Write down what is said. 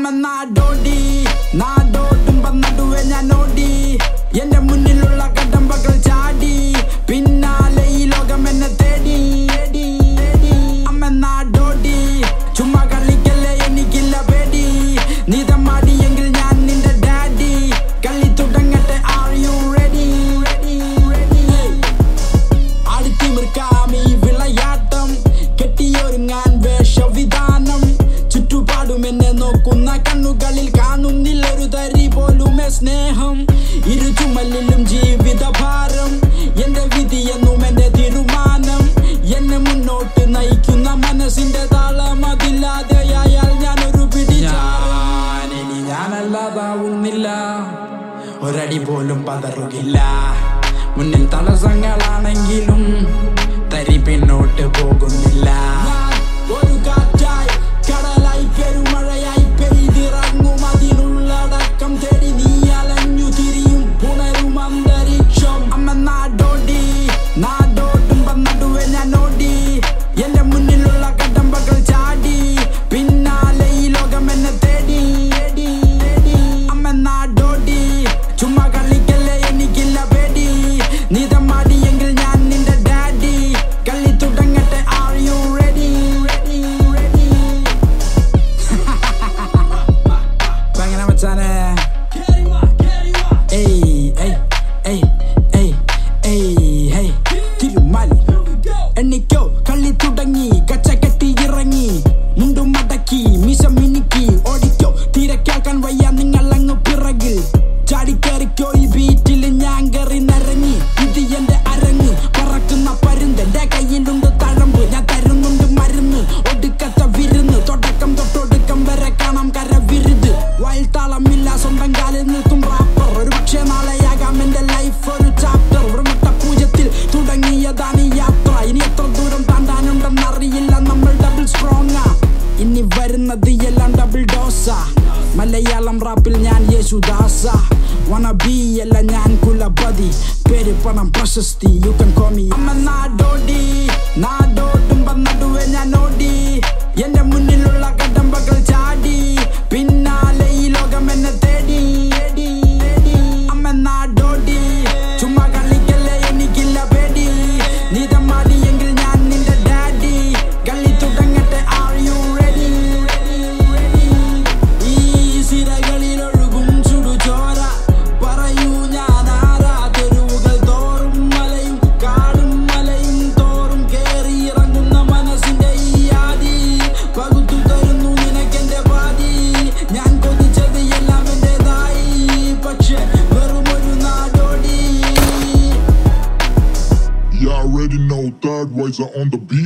അമ്മ നാടോടി നാടോടുമ്പോ നടുവെ ഞാൻ ഓടി എന്റെ മുന്നിലുള്ള കടമ്പകൾ ചാടി പിന്നാലെ ഈ ലോകം എന്നെ തേടി തേടി, തേടി. അമ്മ നാടോടി ചുമ്മാ കളിക്കല്ലേ എനിക്കില്ല പേടി നീതമാടിയെങ്കിൽ ഞാൻ നിന്റെ ഡാഡി കളി തുടങ്ങട്ടെ are you ready ready ready ആടിത്തിമിർക്കാം ഈ വിളയാട്ടം കെട്ടിയൊരുങ്ങാൻ വേഷവിധാനം ചുറ്റുപാടും എന്നെ നോക്കുന്ന കണ്ണുകളിൽ കാണുന്നില്ല ഒരു തരി പോലുമേ സ്നേഹം ഇരു ചുമലിലും ജീവിത ഭാരം എന്റെ വിധി എന്നും എന്റെ തീരുമാനം എന്നെ മുന്നോട്ട് നയിക്കുന്ന മനസ്സിന്റെ താളം അതില്ലാതെയായാൽ ഞാനൊരു പിടി ഇനി ഞാനല്ലാതാവുന്നില്ല ഒരടി പോലും പതറുകില്ല മുന്നിൽ തടസ്സങ്ങളാണെങ്കിലും തരി പിന്നോട്ട് പോകുന്നില്ല ഒരു കാറ്റായി കടലായി പെരുമഴയായി പെയ്തിറങ്ങും അതിനുള്ളടക്കം തേടി നീ അലഞ്ഞു തിരിയും പുണരും അന്തരീക്ഷം അമ്മ നാടോടി നാടോടുമ്പോ നടുവെ ഞാൻ ഓടി എന്റെ മുന്നിലുള്ള കടമ്പകൾ ചാടി പിന്നാലെ ഈ ലോകം എന്നെ തേടി തേടി, തേടി. അമ്മ നാടോടി ചുമ്മാ കളിക്കല്ലേ എനിക്കില്ല പേടി നീതമാടിയെങ്കിൽ ഞാൻ നിന്റെ ഡാഡി കളി തുടങ്ങട്ടെ are you ready ready ready എങ്ങനെ മച്ചാനെ ഏയ് ഏയ് ഏയ് ഏയ് ഏയ് ഏയ് തിരുമാലി എണ്ണിക്കോ കളി തുടങ്ങി കച്ച കെട്ടി ഇറങ്ങി മുണ്ടും മടക്കി മിശ മിനുക്കി ഓടിക്കോ തീരെ കേൾക്കാൻ വയ്യ നിങ്ങൾ അങ്ങ് പിറകിൽ ചാടിക്കേറിക്കോ ഈ ബീറ്റിൽ ഞാൻ കയറി നിറങ്ങി ഇത് എന്റെ അരങ്ങ് പറക്കുന്ന പരുന്തെന്റെ കയ്യിലുണ്ട് തഴമ്പ് ഞാൻ തരുന്നുണ്ട് മരുന്ന് ഒടുക്കത്ത വിരുന്ന് തുടക്കം തൊട്ടൊടുക്കം വരെ കാണാം കര വിരുത് വയൽ താളമില്ല സ്വന്തം കാലിൽ നിൽക്കും റാപ്പർ ഒരു പക്ഷേ നാളെയാകാം എന്റെ ലൈഫ് ഒരു ചാപ്റ്റർ ഒരു മുട്ട പൂജ്യത്തിൽ തുടങ്ങിയതാണ് ഈ യാത്ര ഇനി എത്ര ദൂരം താണ്ടാനുണ്ടെന്ന് അറിയില്ല നമ്മൾ ഡബിൾ സ്ട്രോങ് ഇനി വരുന്നത് എല്ലാം ഡബിൾ ഡോസ മലയാളം റാപ്പിൽ ഞാൻ യേശുദാസ വണ ബി അല്ല ഞാൻ കുലപതി പേര് പണം പ്രശസ്തി യു കൻ കോമി അമ്മ നാടോടി നാടോടുമ്പോ നടുവെ ഞാൻ ഓടി എന്റെ മുന്നിലുള്ള കടമ്പകൾ ചാടി പിന്നാലെ ഈ ലോകം എന്നെ തേടി തേടി, തേടി. അമ്മ നാടോടി ചുമ്മാ കളിക്കല്ലേ എനിക്കില്ല പേടി നീതമാടിയെങ്കിൽ ഞാൻ നിന്റെ ഡാഡി കളി തുടങ്ങട്ടെ ആർ യു റെഡി ഈ സിരകളിൽ ഒഴുകും ചുടുചോര പറയൂ ഞാൻ ആരാ തെരുവുകൾ തോറും മലയും കാടും മലയും തോറും കേറി ഇറങ്ങുന്ന മനസ്സിന്റെ ഈ ആദി പകുത്തു തരുന്നു നിനക്കെന്റെ പാതി ഞാൻ കൊതിച്ചത് എല്ലാം എന്റേതായി പക്ഷെ വെറും ഒരു നാടോടി You already know third ways are on the beat.